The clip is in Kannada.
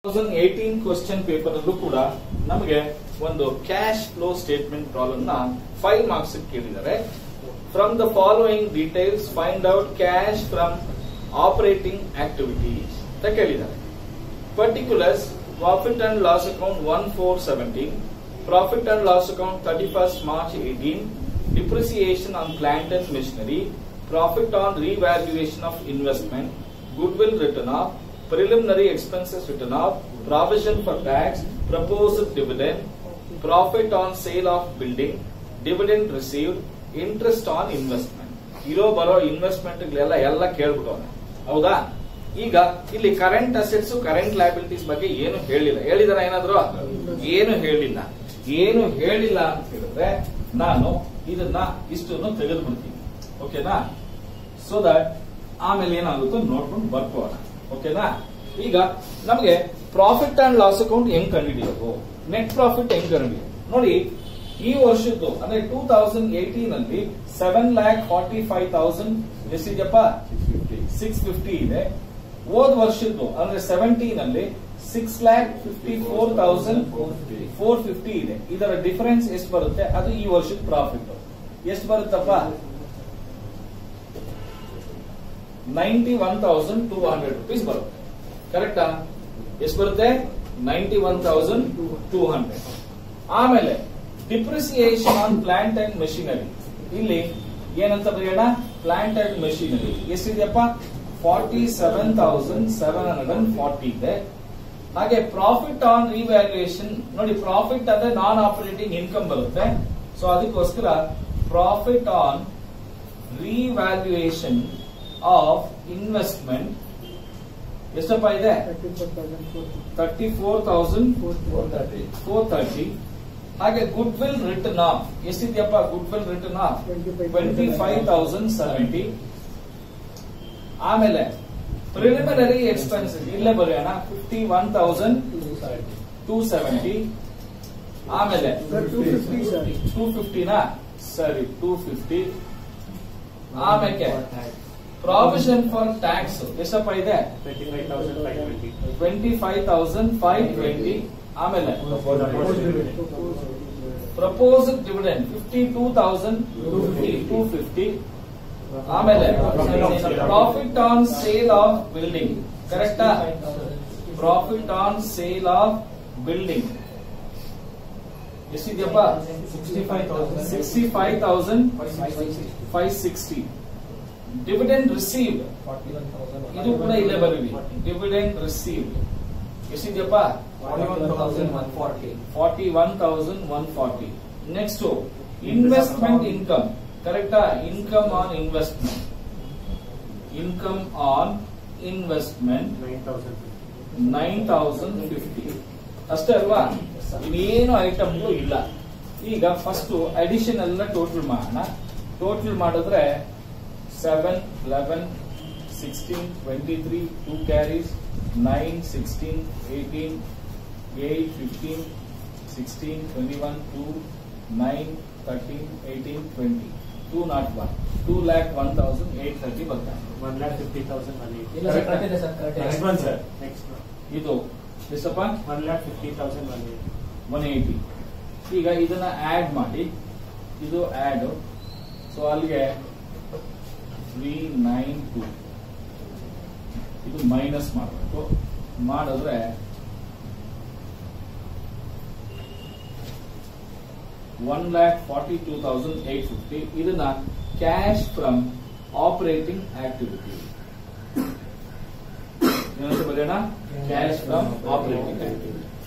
ತೌಸಂಡ್ ಏಟೀನ್ ಕ್ವಶನ್ ಪೇಪರ್ ಅಲ್ಲೂ ಕೂಡ ನಮಗೆ ಒಂದು ಕ್ಯಾಶ್ ಫ್ಲೋ ಸ್ಟೇಟ್ಮೆಂಟ್ ಪ್ರಾಬ್ಲಮ್ ನ ಫೈವ್ ಮಾರ್ಕ್ಸ್ ಕೇಳಿದ್ದಾರೆ from the following details find out cash from operating activities ಅಂತ ಕೇಳಿದ್ದಾರೆ particulars profit and loss account one four seventeen profit and loss account thirty first March eighteen depreciation on plant and machinery profit on revaluation of investment, goodwill written off, preliminary expenses written off, provision for tax, proposed dividend, profit on sale of building, dividend received, interest on investment. ಇರೋ ಬರೋ ಇನ್ವೆಸ್ಟ್ಮೆಂಟ್ ಗಳೆಲ್ಲ ಎಲ್ಲ ಕೇಳ್ಬಿಟ್ಟವನೆ ಹೌದಾ ಈಗ ಇಲ್ಲಿ ಕರೆಂಟ್ ಅಸೆಟ್ಸ್ ಕರೆಂಟ್ ಲಯಬಿಲಿಟೀಸ್ ಬಗ್ಗೆ ಏನು ಹೇಳಿಲ್ಲ ಹೇಳಿದಾರ ಏನಾದ್ರು ಏನು ಹೇಳಿಲ್ಲ ಏನು ಹೇಳಿಲ್ಲ ಅಂತ ಹೇಳಿದ್ರೆ ನಾನು ಇದನ್ನ ಇಷ್ಟನ್ನು ತೆಗೆದುಬಿಡ್ತೀನಿ ಓಕೆನಾ ಸೊ ದಟ್ ಆಮೇಲೆ ಏನಾಗುತ್ತೋ ನೋಡ್ಕೊಂಡು ಬರ್ಕೋಣ ಓಕೆನಾ ಈಗ ನಮಗೆ ಪ್ರಾಫಿಟ್ ಅಂಡ್ ಲಾಸ್ ಅಕೌಂಟ್ ಹೆಂಗ್ ಕಂಡುಹಿಡಿಯೋದು ನೆಟ್ ಪ್ರಾಫಿಟ್ ಹೆಂಗ್ ಕಂಡುಹಿಡಿಯೋದು ನೋಡಿ ಈ ವರ್ಷದ್ದು ಅಂದ್ರೆ ಟೂ ತೌಸಂಡ್ ಏಟೀನ್ ಅಲ್ಲಿ seven lakh forty five thousand ಎಷ್ಟಿದೆಯಪ್ಪ ಸಿಕ್ಸ್ ಫಿಫ್ಟಿ ಇದೆ ಹೋದ್ ವರ್ಷದ್ದು ಅಂದ್ರೆ ಸೆವೆಂಟೀನ್ ಅಲ್ಲಿ six lakh fifty four thousand four fifty ಇದೆ ಇದರ ಡಿಫರೆನ್ಸ್ ಎಷ್ಟು ಬರುತ್ತೆ ಅದು ಈ ವರ್ಷದ ಪ್ರಾಫಿಟ್ ಎಷ್ಟು ಬರುತ್ತಪ್ಪ ninety one thousand two hundred rupees ಬರುತ್ತೆ ಕರೆಕ್ಟಾ ಎಷ್ಟು ಬರುತ್ತೆ ninety one thousand two hundred ಆಮೇಲೆ depreciation on plant and machinery ಇಲ್ಲಿ ಏನಂತ ಬರೆಯೋಣ ಪ್ಲಾಂಟ್ ಅಂಡ್ ಮೆಷಿನರಿ ಎಷ್ಟಿದೆಯಪ್ಪ forty seven thousand seven hundred and forty ಇದೆ ಹಾಗೆ ಪ್ರಾಫಿಟ್ ಆನ್ ರಿವ್ಯಾಲ್ಯೂಯೇಷನ್ ನೋಡಿ ಪ್ರಾಫಿಟ್ ಅಂದ್ರೆ ನಾನ್ ಆಪರೇಟಿಂಗ್ ಇನ್ಕಮ್ ಬರುತ್ತೆ ಸೊ ಅದಕ್ಕೋಸ್ಕರ profit on revaluation of investment ಎಷ್ಟಪ್ಪ ಇದೆ thirty four thousand four thirty ಹಾಗೆ goodwill written of ಎಷ್ಟಿದೆಯಪ್ಪ goodwill written off twenty five thousand seventy ಆಮೇಲೆ ಪ್ರಿಲಿಮಿನರಿ ಎಕ್ಸ್ಪೆನ್ಸಸ್ ಇಲ್ಲೇ ಬರೆಯೋಣ fifty one thousand two seventy ಆಮೇಲೆ ಟೂ ಫಿಫ್ಟಿನಾ ಸರಿ ಟೂ ಫಿಫ್ಟಿ ಆಮೇಲೆ ಪ್ರಾವಿಷನ್ ಫಾರ್ ಟ್ಯಾಕ್ಸ್ ಎಷ್ಟಪ್ಪ ಇದೆ twenty five thousand five twenty ಆಮೇಲೆ proposed dividend fifty two thousand fifty two fifty ಆಮೇಲೆ profit on sale of building ಕರೆಕ್ಟಾ profit on sale of building ಎಷ್ಟಿದೆಯಪ್ಪ sixty five thousand five sixty dividend received ಇದು ಕೂಡ ಇಲ್ಲೇ ಬರೀವಿ ಡಿವಿಡೆಂಡ್ ರಿಸೀವ್ಡ್ ಎಷ್ಟಿದೆಯಪ್ಪ forty one thousand one forty next investment income ಕರೆಕ್ಟಾ income on investment income on investment nine thousand fifty ಅಷ್ಟೇ ಅಲ್ವಾ ಇನ್ನೇನು ಐಟಮ್ಗಳು ಇಲ್ಲ ಈಗ ಫಸ್ಟ್ ಅಡಿಷನ್ ಎಲ್ಲ ಟೋಟಲ್ ಮಾಡೋಣ ಟೋಟಲ್ ಮಾಡಿದ್ರೆ seven eleven sixteen twenty three two carries nine sixteen eighteen eight fifteen sixteen twenty one two nine thirteen eighteen twenty two not one two lakh one thousand eight thirty ಬರ್ತಾರೆ ಇದು ಎಷ್ಟಪ್ಪ ಒನ್ ಏಯ್ಟಿ ಈಗ ಇದನ್ನ ಆಡ್ ಮಾಡಿ ಇದು ಆಡ್ ಸೊ ಅಲ್ಲಿಗೆ ತ್ರೀ ನೈನ್ ಟೂ ಇದು ಮೈನಸ್ ಮಾಡಬೇಕು ಮಾಡಿದ್ರೆ one lakh forty two thousand eight fifty ಇದನ್ನ ಕ್ಯಾಶ್ ಫ್ರಮ್ ಆಪರೇಟಿಂಗ್ ಆಕ್ಟಿವಿಟಿ ಏನಂತ ಬರೆಯೋಣ ಕ್ಯಾಶ್ ಫ್ರಮ್ ಆಪರೇಟಿಂಗ್ ಆಕ್ಟಿವಿಟಿ